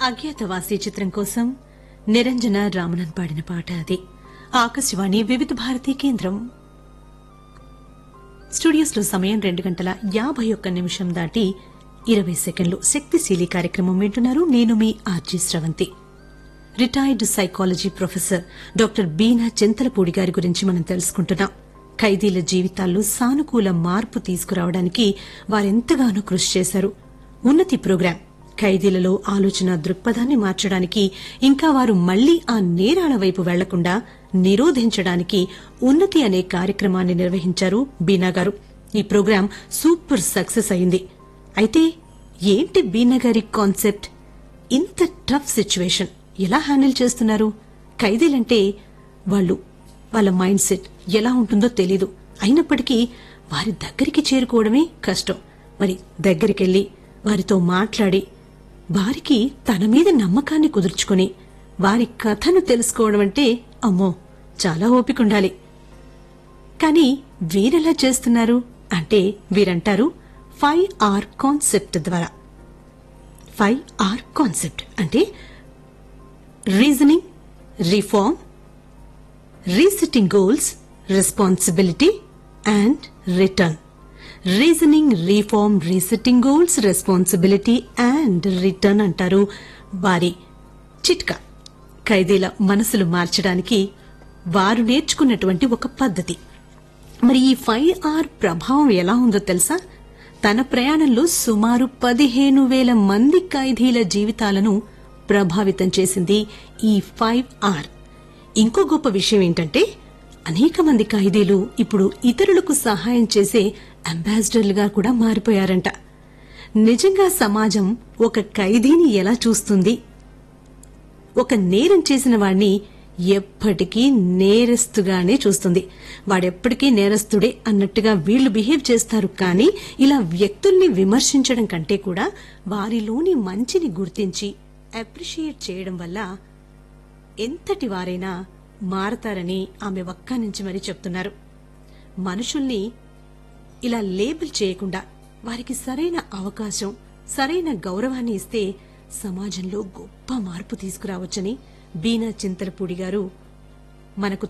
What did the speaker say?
అజ్ఞాతవాసి చిత్రం కోసం నిరంజన రామనన్ పాడిన పాట అది ఆకాశవాణి వివిధ భారతి కేంద్రం స్టూడియోస్ లో సమయం రెండు గంటల యాభై ఒక్క నిమిషం దాటి ఇరవై సెకండ్లు శక్తిశీలి కార్యక్రమం వింటున్నారు నేను మీ RJ Sravanthi retired psychology professor doctor Beena Chintalapudi గారి గురించి మనం తెలుసుకుంటున్నాం ఖైదీల జీవితాల్లో సానుకూల మార్పు తీసుకురావడానికి వారెంతగానో కృషి చేశారు ఉన్నతి ప్రోగ్రాం ఖైదీలలో ఆలోచన దృక్పథాన్ని మార్చడానికి ఇంకా వారు మళ్లీ ఆ నేరాల వైపు వెళ్లకుండా నిరోధించడానికి ఉన్నతి అనే కార్యక్రమాన్ని నిర్వహించారు బీనా గారు ఈ ప్రోగ్రాం సూపర్ సక్సెస్ అయింది అయితే ఏంటి బీనా గారి కాన్సెప్ట్ ఇంత టఫ్ సిచ్యువేషన్ ఎలా హ్యాండిల్ చేస్తున్నారు ఖైదీలంటే వాళ్ళు వాళ్ళ మైండ్ సెట్ ఎలా ఉంటుందో తెలీదు అయినప్పటికీ వారి దగ్గరికి చేరుకోవడమే కష్టం మరి దగ్గరికెళ్లి వారితో మాట్లాడి వారికి తన మీద నమ్మకాన్ని కుదుర్చుకొని వారి కథను తెలుసుకోవడం అంటే అమ్మో చాలా ఓపికండాలి కానీ వీరెలా చేస్తున్నారు అంటే వీరంటారు ఫైవ్ ఆర్ కాన్సెప్ట్ ద్వారా ఫైవ్ ఆర్ కాన్సెప్ట్ అంటే reasoning reform resetting goals responsibility and return reasoning reform resetting goals responsibility and return అంటారు వారి చిట్కా ఖైదీల మనసులు మార్చడానికి వారు నేర్చుకున్నటువంటి ఒక పద్ధతి మరి ఈ ఫైవ్ ఆర్ ప్రభావం ఎలా ఉందో తెలుసా తన ప్రయాణంలో సుమారు పదిహేను వేల మంది ఖైదీల జీవితాలను ప్రభావితం చేసింది ఈ ఫైవ్ ఆర్ ఇంకో గొప్ప విషయం ఏంటంటే అనేక మంది ఖైదీలు ఇప్పుడు ఇతరులకు సహాయం చేసే అంబాసిడర్లుగా కూడా మారిపోయారంట నిజంగా సమాజం ఒక ఖైదీని ఎలా చూస్తుంది ఒక నేరం చేసిన వాణ్ణి ఎప్పటికీ నేరస్తుగానే చూస్తుంది వాడెప్పటికీ నేరస్తుడే అన్నట్టుగా వీళ్లు బిహేవ్ చేస్తారు కానీ ఇలా వ్యక్తుల్ని విమర్శించడం కంటే కూడా వారిలోని మంచిని గుర్తించి అప్రిషియేట్ చేయడం వల్ల ఎంతటి వారైనా మారతారని ఆమె వక్క నుంచి మరీ చెప్తున్నారు మనుషుల్ని ఇలా లేబుల్ చేయకుండా వారికి సరైన అవకాశం సరైన గౌరవాన్ని ఇస్తే సమాజంలో గొప్ప మార్పు తీసుకురావచ్చని బీనా చింతలపూడి గారు మనకు